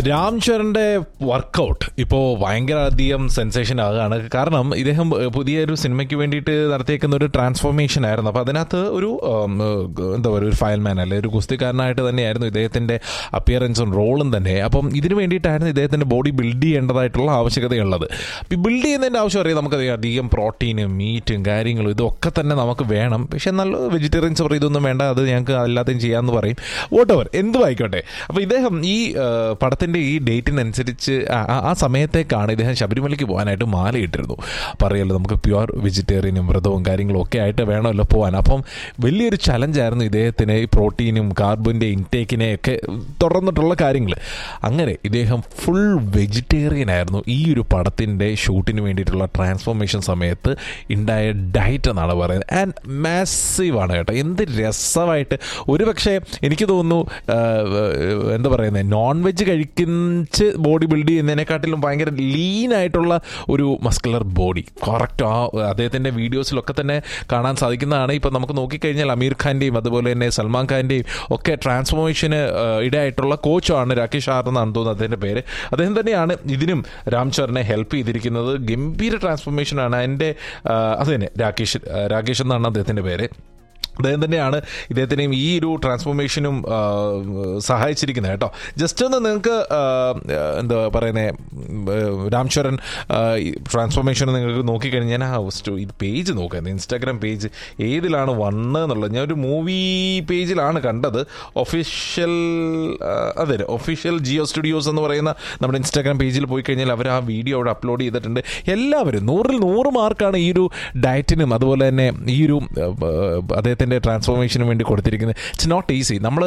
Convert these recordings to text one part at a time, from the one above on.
Ram ചരന്റെ workout ഇപ്പോൾ ഭയങ്കര അധികം സെൻസേഷൻ ആകുകയാണ് കാരണം ഇദ്ദേഹം ഏഹ്, പുതിയൊരു സിനിമയ്ക്ക് വേണ്ടിയിട്ട് നടത്തിയേക്കുന്ന ഒരു ട്രാൻസ്ഫോർമേഷൻ ആയിരുന്നു അപ്പോൾ അതിനകത്ത് ഒരു ഉം, ഏഹ്, എന്താ പറയുക ഒരു ഫയൽമാൻ അല്ലെ ഒരു കുസ്തിക്കാരനായിട്ട് തന്നെയായിരുന്നു ഇദ്ദേഹത്തിൻ്റെ അപ്പിയറൻസും റോളും തന്നെ അപ്പം ഇതിന് വേണ്ടിയിട്ടായിരുന്നു ഇദ്ദേഹത്തിൻ്റെ ബോഡി ബിൽഡ് ചെയ്യേണ്ടതായിട്ടുള്ള ആവശ്യകതയുള്ളത് അപ്പോൾ ബിൽഡ് ചെയ്യുന്നതിൻ്റെ ആവശ്യം അറിയാം നമുക്കറിയാം അധികം പ്രോട്ടീനും മീറ്റും കാര്യങ്ങളും ഇതൊക്കെ തന്നെ നമുക്ക് വേണം പക്ഷെ നല്ല വെജിറ്റേറിയൻസ് പറയും ഇതൊന്നും വേണ്ട അത് ഞങ്ങൾക്ക് എല്ലാத்தைയും ചെയ്യാമെന്ന് പറയും വോട്ടവർ എന്തും ആയിക്കോട്ടെ അപ്പോൾ ഇദ്ദേഹം ഈ ആ, പടത്തിൻ്റെ ഈ ഡേറ്റിനനുസരിച്ച് ആ- ആ- ആ സമയത്തേക്കാണ് ഇദ്ദേഹം ശബരിമലയ്ക്ക് പോകാനായിട്ട് മാലയിട്ടിരുന്നു പറയല്ലോ നമുക്ക് പ്യുവർ വെജിറ്റേറിയനും വ്രതവും കാര്യങ്ങളും ഒക്കെ ആയിട്ട് വേണമല്ലോ പോകാൻ അപ്പം വലിയൊരു ചലഞ്ചായിരുന്നു ഇദ്ദേഹത്തിന് ഈ പ്രോട്ടീനും കാർബണിൻ്റെ ഇൻടേക്കിനെ ഒക്കെ തുറന്നിട്ടുള്ള കാര്യങ്ങൾ അങ്ങനെ ഇദ്ദേഹം ഫുൾ വെജിറ്റേറിയൻ ആയിരുന്നു ഈ ഒരു പടത്തിൻ്റെ ഷൂട്ടിന് വേണ്ടിയിട്ടുള്ള ട്രാൻസ്ഫോർമേഷൻ സമയത്ത് ഉണ്ടായ ഡയറ്റ് എന്നാണ് പറയുന്നത് ആൻഡ് മാസീവ് ആണ് കേട്ടോ എന്ത് രസമായിട്ട് ഒരുപക്ഷെ എനിക്ക് തോന്നുന്നു ആ, എന്താ പറയുന്നത് നോൺ വെജ് കഴിക്കിച്ച് ബോഡി ബിൽഡ് ചെയ്യുന്നതിനെക്കാട്ടിലും ഭയങ്കര ലീൻ ആയിട്ടുള്ള ഒരു മസ്കുലർ ബോഡി കറക്റ്റ് ആ അദ്ദേഹത്തിൻ്റെ വീഡിയോസിലൊക്കെ തന്നെ കാണാൻ സാധിക്കുന്നതാണ് ഇപ്പം നമുക്ക് നോക്കിക്കഴിഞ്ഞാൽ അമീർ ഖാൻ്റെയും അതുപോലെ തന്നെ സൽമാൻ ഖാൻ്റെയും ഒക്കെ ട്രാൻസ്ഫോർമേഷന് ഇടയായിട്ടുള്ള കോച്ചാണ് രാകേഷ് ആർ എന്നാണ് തോന്നുന്നത് അദ്ദേഹത്തിൻ്റെ പേര് അദ്ദേഹം തന്നെയാണ് ഇതിനും രാം ചറിനെ ഹെൽപ്പ് ചെയ്തിരിക്കുന്നത് ഗംഭീര ട്രാൻസ്ഫോർമേഷനാണ് എൻ്റെ അത് തന്നെ രാകേഷ് ആ, രാകേഷ് എന്നാണ് അദ്ദേഹത്തിൻ്റെ പേര് അദ്ദേഹം തന്നെയാണ് ഇദ്ദേഹത്തിനെയും ഈ ഒരു ട്രാൻസ്ഫോർമേഷനും ആ, സഹായിച്ചിരിക്കുന്നത് കേട്ടോ ജസ്റ്റ് ഒന്ന് നിങ്ങൾക്ക് ആ, എന്താ പറയുന്നത് രാംചരൺ ട്രാൻസ്ഫോർമേഷൻ നിങ്ങൾക്ക് നോക്കിക്കഴിഞ്ഞാൽ ഞാൻ ആ സ്റ്റോ- ഇത് പേജ് നോക്കാം ഇൻസ്റ്റാഗ്രാം പേജ് ഏതിലാണ് വന്നതെന്നുള്ളത് ഞാൻ ഒരു മൂവി പേജിലാണ് കണ്ടത് ഒഫീഷ്യൽ അതെ ഒഫീഷ്യൽ ജിയോ സ്റ്റുഡിയോസ് എന്ന് പറയുന്ന നമ്മുടെ ഇൻസ്റ്റാഗ്രാം പേജിൽ പോയി കഴിഞ്ഞാൽ അവർ ആ വീഡിയോ അവിടെ അപ്ലോഡ് ചെയ്തിട്ടുണ്ട് എല്ലാവരും നൂറിൽ നൂറ് മാർക്കാണ് ഈ ഒരു ഡയറ്റിനും അതുപോലെ തന്നെ ഈ ഒരു ഏഹ്, അദ്ദേഹത്തിൻ്റെ ട്രാൻസ്ഫോർമേഷനും വേണ്ടി കൊടുത്തിരിക്കുന്നത് ഇറ്റ്സ് നോട്ട് ഈസി നമ്മൾ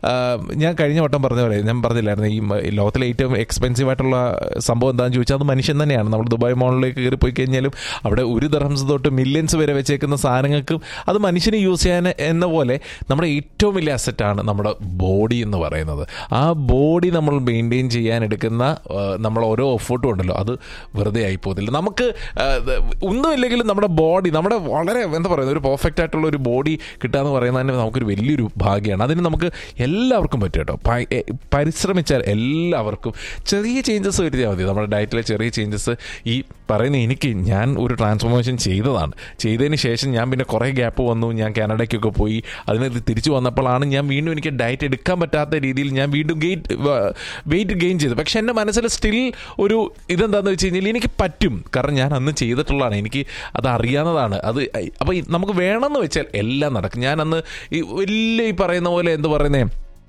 ഞാൻ കഴിഞ്ഞ വട്ടം പറഞ്ഞ പോലെ ഞാൻ പറഞ്ഞില്ലായിരുന്നു ഈ മ- ലോകത്തിലെ ഏറ്റവും എക്സ്പെൻസീവ് ആയിട്ടുള്ള സംഭവം എന്താണെന്ന് ചോദിച്ചാൽ അത് മനുഷ്യൻ തന്നെയാണ് നമ്മൾ ദുബായ് മോളിലേക്ക് കയറി പോയി കഴിഞ്ഞാലും അവിടെ ഒരു ദർഹംസ് തൊട്ട് മില്യൺസ് വരെ വെച്ചേക്കുന്ന സാധനങ്ങൾക്കും അത് മനുഷ്യന് യൂസ് ചെയ്യാൻ എന്ന പോലെ നമ്മുടെ ഏറ്റവും വലിയ അസറ്റാണ് നമ്മുടെ ബോഡി എന്ന് പറയുന്നത് ആ ബോഡി നമ്മൾ മെയിൻറ്റെയിൻ ചെയ്യാൻ എടുക്കുന്ന ആ, നമ്മൾ ഓരോ എഫേർട്ടും ഉണ്ടല്ലോ അത് വെറുതെ ആയി പോകുന്നില്ല നമുക്ക് ആ, ഇത് ഒന്നുമില്ലെങ്കിലും നമ്മുടെ ബോഡി നമ്മുടെ വളരെ എന്താ പറയുന്നത് ഒരു പെർഫെക്റ്റ് ആയിട്ടുള്ള ഒരു ബോഡി കിട്ടുക എന്ന് പറയുന്നത് തന്നെ നമുക്കൊരു വലിയൊരു ഭാഗ്യമാണ് അതിന് നമുക്ക് എല്ലാവർക്കും പറ്റും കേട്ടോ പ- എ- പരിശ്രമിച്ചാൽ എല്ലാവർക്കും ചെറിയ ചേഞ്ചസ് വരുത്തിയാൽ മതി നമ്മുടെ ഡയറ്റിലെ ചെറിയ ചേഞ്ചസ് ഈ പറയുന്ന എനിക്ക് ഞാൻ ഒരു ട്രാൻസ്ഫോർമേഷൻ ചെയ്തതാണ് ചെയ്തതിന് ശേഷം ഞാൻ പിന്നെ കുറേ ഗ്യാപ്പ് വന്നു ഞാൻ കാനഡയ്ക്കൊക്കെ പോയി അതിനകത്ത് തിരിച്ചു വന്നപ്പോഴാണ് ഞാൻ വീണ്ടും എനിക്ക് ഡയറ്റ് എടുക്കാൻ പറ്റാത്ത രീതിയിൽ ഞാൻ വീണ്ടും ഗെയിറ്റ് വെയിറ്റ് ഗെയിൻ ചെയ്തു പക്ഷെ എൻ്റെ മനസ്സിൽ സ്റ്റിൽ ഒരു ഇതെന്താണെന്ന് വെച്ച് കഴിഞ്ഞാൽ എനിക്ക് പറ്റും കാരണം ഞാൻ അന്ന് ചെയ്തിട്ടുള്ളതാണ് എനിക്ക് അത് അറിയാവുന്നതാണ് അത് അപ്പോൾ നമുക്ക് വേണമെന്ന് വെച്ചാൽ എല്ലാം നടക്കും ഞാൻ അന്ന് ഈ വലിയ ഈ പറയുന്ന പോലെ എന്ത് പറയുന്നേ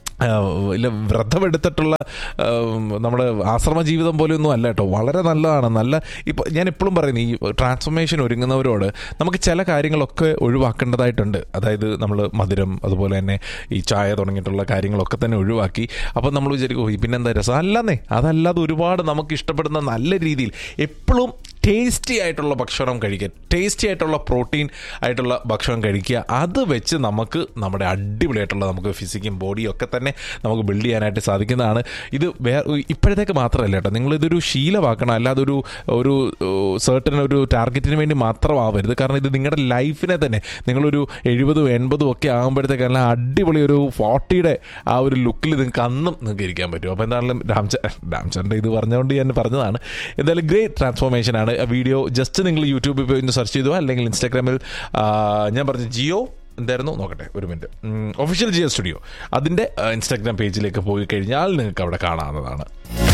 ഇല്ല വ്രതമെടുത്തിട്ടുള്ള നമ്മുടെ ആശ്രമ ജീവിതം പോലെയൊന്നും അല്ല കേട്ടോ വളരെ നല്ലതാണ് നല്ല ഇപ്പോൾ ഞാൻ എപ്പോഴും പറയുന്നു ഈ ട്രാൻസ്ഫോർമേഷൻ ഒരുങ്ങുന്നവരോട് നമുക്ക് ചില കാര്യങ്ങളൊക്കെ ഒഴിവാക്കേണ്ടതായിട്ടുണ്ട് അതായത് നമ്മൾ മധുരം അതുപോലെ തന്നെ ഈ ചായ തുടങ്ങിയിട്ടുള്ള കാര്യങ്ങളൊക്കെ തന്നെ ഒഴിവാക്കി അപ്പോൾ നമ്മൾ വിചാരിക്കും "ഓ, പിന്നെന്താ രസം അല്ലെന്നേ അതല്ലാതെ ഒരുപാട് നമുക്ക് ഇഷ്ടപ്പെടുന്ന നല്ല രീതിയിൽ എപ്പോഴും ടേസ്റ്റി ആയിട്ടുള്ള ഭക്ഷണം കഴിക്കുക ടേസ്റ്റി ആയിട്ടുള്ള പ്രോട്ടീൻ ആയിട്ടുള്ള ഭക്ഷണം കഴിക്കുക അത് വെച്ച് നമുക്ക് നമ്മുടെ അടിപൊളിയായിട്ടുള്ള നമുക്ക് ഫിസിക്കും ബോഡിയും ഒക്കെ തന്നെ നമുക്ക് ബിൽഡ് ചെയ്യാനായിട്ട് സാധിക്കുന്നതാണ് ഇത് വേറെ ഇപ്പോഴത്തേക്ക് മാത്രമല്ല കേട്ടോ നിങ്ങളിതൊരു ശീലമാക്കണം അല്ലാതെ ഒരു ഒരു സെർട്ടൺ ഒരു ടാർഗറ്റിന് വേണ്ടി മാത്രമാവരുത് കാരണം ഇത് നിങ്ങളുടെ ലൈഫിനെ തന്നെ നിങ്ങളൊരു എഴുപതും എൺപതും ഒക്കെ ആകുമ്പോഴത്തേക്ക് നല്ല അടിപൊളി ഒരു ഫോർട്ടിയുടെ ആ ഒരു ലുക്കിൽ നിങ്ങൾക്ക് അന്നും നിങ്ങൾക്ക് ഇരിക്കാൻ പറ്റും അപ്പോൾ എന്താണെങ്കിലും രാംച രാംചന്ദ്രൻ്റെ ഇത് പറഞ്ഞുകൊണ്ട് ഞാൻ പറഞ്ഞതാണ് എന്തായാലും ഗ്രേറ്റ് ട്രാൻസ്ഫോർമേഷൻ ആണ് വീഡിയോ ജസ്റ്റ് നിങ്ങൾ യൂട്യൂബിൽ പോയി ഒന്ന് സെർച്ച് ചെയ്തോ അല്ലെങ്കിൽ ഇൻസ്റ്റാഗ്രാമിൽ ആ, ഞാൻ പറഞ്ഞ ജിയോ എന്തായിരുന്നു നോക്കട്ടെ ഒരു മിനിറ്റ് ഒഫീഷ്യൽ ജിയോ സ്റ്റുഡിയോ അതിൻ്റെ ഇൻസ്റ്റാഗ്രാം പേജിലേക്ക് പോയി കഴിഞ്ഞാൽ നിങ്ങൾക്ക് അവിടെ കാണാവുന്നതാണ്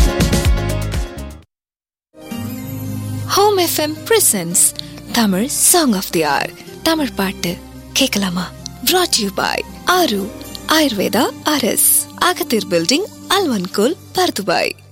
Home FM presents Tamil song of the hour Tamil பாட்டு கேட்கலாமா brought you by Aaru Ayurveda அரஸ் அகத்தீர் பில்டிங் அல்வன்கோல் பர்துபாய்